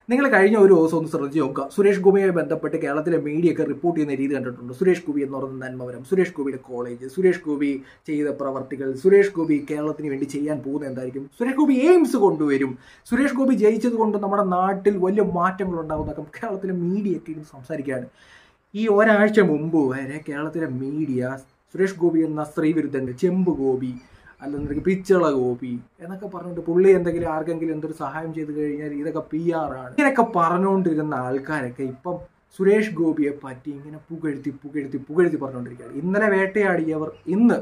നിങ്ങൾ കഴിഞ്ഞ ഒരു ദിവസം ഒന്ന് ശ്രദ്ധിച്ച് നോക്കുക സുരേഷ് ഗോപിയുമായി ബന്ധപ്പെട്ട് കേരളത്തിലെ മീഡിയ ഒക്കെ റിപ്പോർട്ട് ചെയ്യുന്ന രീതി കണ്ടിട്ടുണ്ട് സുരേഷ് ഗോപി എന്ന് പറയുന്ന നന്മവരം സുരേഷ് ഗോപിയുടെ കോളേജ് സുരേഷ് ഗോപി ചെയ്ത പ്രവർത്തികൾ സുരേഷ് ഗോപി കേരളത്തിന് വേണ്ടി ചെയ്യാൻ പോകുന്ന എന്തായിരിക്കും സുരേഷ് ഗോപി എയിംസ് കൊണ്ടുവരും സുരേഷ് ഗോപി ജയിച്ചത് കൊണ്ട് നമ്മുടെ നാട്ടിൽ വലിയ മാറ്റങ്ങൾ ഉണ്ടാകുന്നൊക്കെ കേരളത്തിലെ മീഡിയ ഒക്കെ ഇരുന്ന് സംസാരിക്കുകയാണ് ഈ ഒരാഴ്ച മുമ്പ് വരെ കേരളത്തിലെ മീഡിയ സുരേഷ് ഗോപി എന്ന സ്ത്രീവിരുദ്ധൻ്റെ ചെമ്പ് ഗോപി അല്ലെന്നുണ്ടെങ്കിൽ പിച്ചള ഗോപി എന്നൊക്കെ പറഞ്ഞിട്ട് പുള്ളി എന്തെങ്കിലും ആർക്കെങ്കിലും എന്തൊരു സഹായം ചെയ്തു കഴിഞ്ഞാൽ ഇതൊക്കെ പി ആർ ആണ് ഇങ്ങനെയൊക്കെ പറഞ്ഞുകൊണ്ടിരുന്ന ആൾക്കാരൊക്കെ ഇപ്പം സുരേഷ് ഗോപിയെ പറ്റി ഇങ്ങനെ പുകഴ്ത്തി പുകഴ്ത്തി പുകഴ്ത്തി പറഞ്ഞുകൊണ്ടിരിക്കുകയാണ് ഇന്നലെ വേട്ടയാടിയവർ ഇന്ന്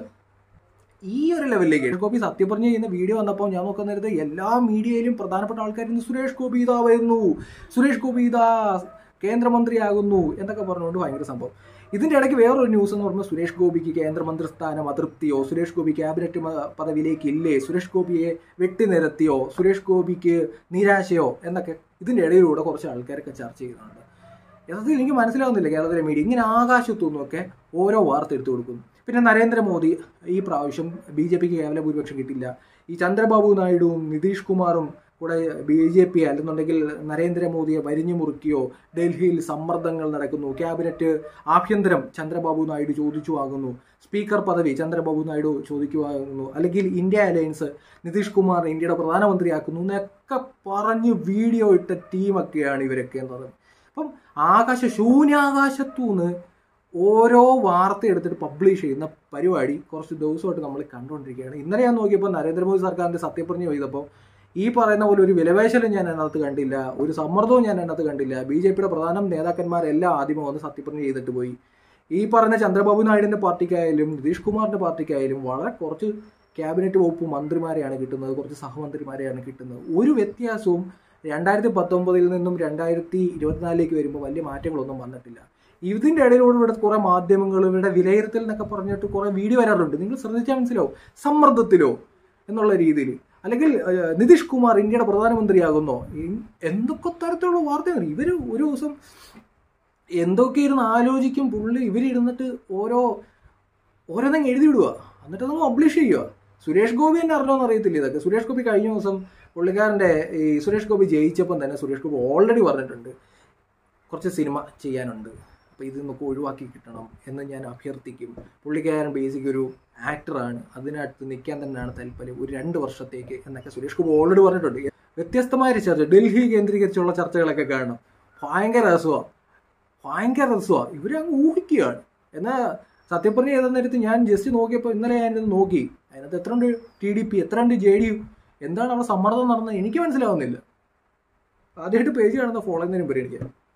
ഈ ഒരു ലെവലിലേക്ക് സുരേഷ് ഗോപി സത്യം പറഞ്ഞ് ചെയ്യുന്ന വീഡിയോ വന്നപ്പോൾ ഞാൻ നോക്കുന്നത് എല്ലാ മീഡിയയിലും പ്രധാനപ്പെട്ട ആൾക്കാരിന്ന് സുരേഷ് ഗോപി ഇതാ വരുന്നു സുരേഷ് ഗോപി ഇതാ കേന്ദ്രമന്ത്രിയാകുന്നു എന്നൊക്കെ പറഞ്ഞുകൊണ്ട് ഭയങ്കര സംഭവം ഇതിന്റെ ഇടയ്ക്ക് വേറൊരു ന്യൂസ് എന്ന് പറയുമ്പോൾ സുരേഷ് ഗോപിക്ക് കേന്ദ്രമന്ത്രി സ്ഥാനം അതൃപ്തിയോ സുരേഷ് ഗോപി ക്യാബിനറ്റ് മ- പദവിയിലേക്ക് ഇല്ലേ സുരേഷ് ഗോപിയെ വെട്ടിനിരത്തിയോ സുരേഷ് ഗോപിക്ക് നിരാശയോ എന്നൊക്കെ ഇതിന്റെ ഇടയിലൂടെ കുറച്ച് ആൾക്കാരൊക്കെ ചർച്ച ചെയ്യുന്നുണ്ട് യഥാർത്ഥത്തിൽ എനിക്ക് മനസ്സിലാവുന്നില്ല കേരളത്തിലെ മീഡിയ ഇങ്ങനെ ആകാശത്തുനിന്നൊക്കെ ഓരോ വാർത്ത എടുത്തു കൊടുക്കുന്നു പിന്നെ നരേന്ദ്രമോദി ഈ പ്രാവശ്യം ബി ജെ പിക്ക് കേവല ഭൂരിപക്ഷം കിട്ടില്ല ഈ ചന്ദ്രബാബു നായിഡുവും നിതീഷ് കുമാറും കൂടെ ബി ജെ പി അല്ലെന്നുണ്ടെങ്കിൽ നരേന്ദ്രമോദിയെ വരിഞ്ഞു മുറുക്കിയോ ഡൽഹിയിൽ സമ്മർദ്ദങ്ങൾ നടക്കുന്നു ക്യാബിനറ്റ് ആഭ്യന്തരം ചന്ദ്രബാബു നായിഡു ചോദിച്ചു വാങ്ങുന്നു സ്പീക്കർ പദവി ചന്ദ്രബാബു നായിഡു ചോദിക്കുവാങ്ങുന്നു അല്ലെങ്കിൽ ഇന്ത്യ അലയൻസ് നിതീഷ് കുമാർ ഇന്ത്യയുടെ പ്രധാനമന്ത്രിയാക്കുന്നു എന്നൊക്കെ പറഞ്ഞ് വീഡിയോ ഇട്ട ടീമൊക്കെയാണ് ഇവരൊക്കെ എന്ന് പറയുന്നത് അപ്പം ആകാശ ശൂന്യാകാശത്തൂന്ന് ഓരോ വാർത്ത എടുത്തിട്ട് പബ്ലിഷ് ചെയ്യുന്ന പരിപാടി കുറച്ച് ദിവസമായിട്ട് നമ്മൾ കണ്ടുകൊണ്ടിരിക്കുകയാണ് ഇന്നലെ ഞാൻ നോക്കിയപ്പോൾ നരേന്ദ്രമോദി സർക്കാരിന്റെ സത്യപ്രതിജ്ഞ ചെയ്തപ്പോൾ ഈ പറയുന്ന പോലെ ഒരു വിലപേശലും ഞാൻ അതിനകത്ത് കണ്ടില്ല ഒരു സമ്മർദ്ദവും ഞാൻ അതിനകത്ത് കണ്ടില്ല ബി ജെ പിയുടെ പ്രധാന നേതാക്കന്മാരെല്ലാം ആദ്യമേ വന്ന് സത്യപ്രതിജ്ഞ ചെയ്തിട്ട് പോയി ഈ പറഞ്ഞ ചന്ദ്രബാബു നായിഡുവിന്റെ പാർട്ടിക്കായാലും നിതീഷ് കുമാറിന്റെ പാർട്ടിക്കായാലും വളരെ കുറച്ച് ക്യാബിനറ്റ് വകുപ്പ് മന്ത്രിമാരെയാണ് കിട്ടുന്നത് കുറച്ച് സഹമന്ത്രിമാരെയാണ് കിട്ടുന്നത് ഒരു വ്യത്യാസവും രണ്ടായിരത്തി പത്തൊമ്പതിൽ നിന്നും രണ്ടായിരത്തി ഇരുപത്തിനാലിലേക്ക് വരുമ്പോൾ വലിയ മാറ്റങ്ങളൊന്നും വന്നിട്ടില്ല ഇതിന്റെ ഇടയിലൂടെ ഇവിടെ കുറെ മാധ്യമങ്ങൾ ഇവരുടെ വിലയിരുത്തൽ എന്നൊക്കെ പറഞ്ഞിട്ട് കുറെ വീഡിയോ വരാറുണ്ട് നിങ്ങൾ ശ്രദ്ധിച്ചാൽ മനസ്സിലാവും സമ്മർദ്ദത്തിലോ എന്നുള്ള രീതിയിൽ അല്ലെങ്കിൽ ഏഹ്, നിതീഷ് കുമാർ ഇന്ത്യയുടെ പ്രധാനമന്ത്രിയാകുന്നോ ഈ- എന്തൊക്കെ തരത്തിലുള്ള വാർത്തയാണ് ഇവര് ഒരു ദിവസം എന്തൊക്കെ ഇരുന്ന് ആലോചിക്കും പുള്ളി ഇവരിരുന്നിട്ട് ഓരോ ഓരോന്നും എഴുതി വിടുക എന്നിട്ട് അതങ്ങ് പബ്ലിഷ് ചെയ്യുക സുരേഷ് ഗോപി തന്നെ അറിഞ്ഞോന്ന് അറിയത്തില്ല ഇതൊക്കെ സുരേഷ് ഗോപി കഴിഞ്ഞ ദിവസം പുള്ളിക്കാരൻ്റെ ഈ സുരേഷ് ഗോപി ജയിച്ചപ്പം തന്നെ സുരേഷ് ഗോപി ഓൾറെഡി പറഞ്ഞിട്ടുണ്ട് കുറച്ച് സിനിമ ചെയ്യാനുണ്ട് അപ്പോൾ ഇത് നമുക്ക് ഒഴിവാക്കി കിട്ടണം എന്ന് ഞാൻ അഭ്യർത്ഥിക്കും പുള്ളിക്കാരൻ ബേസിക് ഒരു ആക്ടറാണ് അതിനകത്ത് നിൽക്കാൻ തന്നെയാണ് താല്പര്യം ഒരു രണ്ട് വർഷത്തേക്ക് എന്നൊക്കെ സുരേഷ് ഗോപി ഓൾറെഡി പറഞ്ഞിട്ടുണ്ട് വ്യത്യസ്തമായ ഒരു ചർച്ച ഡൽഹി കേന്ദ്രീകരിച്ചുള്ള ചർച്ചകളൊക്കെ കാണണം ഭയങ്കര രസമാണ് ഭയങ്കര രസമാണ് ഇവരങ്ങ് ഊഹിക്കുകയാണ് എന്നാൽ സത്യപ്രതിജ്ഞ ചെയ്ത നേരത്ത് ഞാൻ ജസ്റ്റ് നോക്കിയപ്പോൾ ഇന്നലെ ഞാൻ ഇത് നോക്കി അതിനകത്ത് എത്ര ഉണ്ട് ടി ഡി പി എത്ര ഉണ്ട് ജെ ഡി യു എന്താണ് അവിടെ സമ്മർദ്ദം നടന്നത് എനിക്ക് മനസ്സിലാവുന്നില്ല ആദ്യമായിട്ട് പേജ് കാണുന്ന ഫോളോ ചെയ്യുന്നതിനും പരിഗണിക്കാം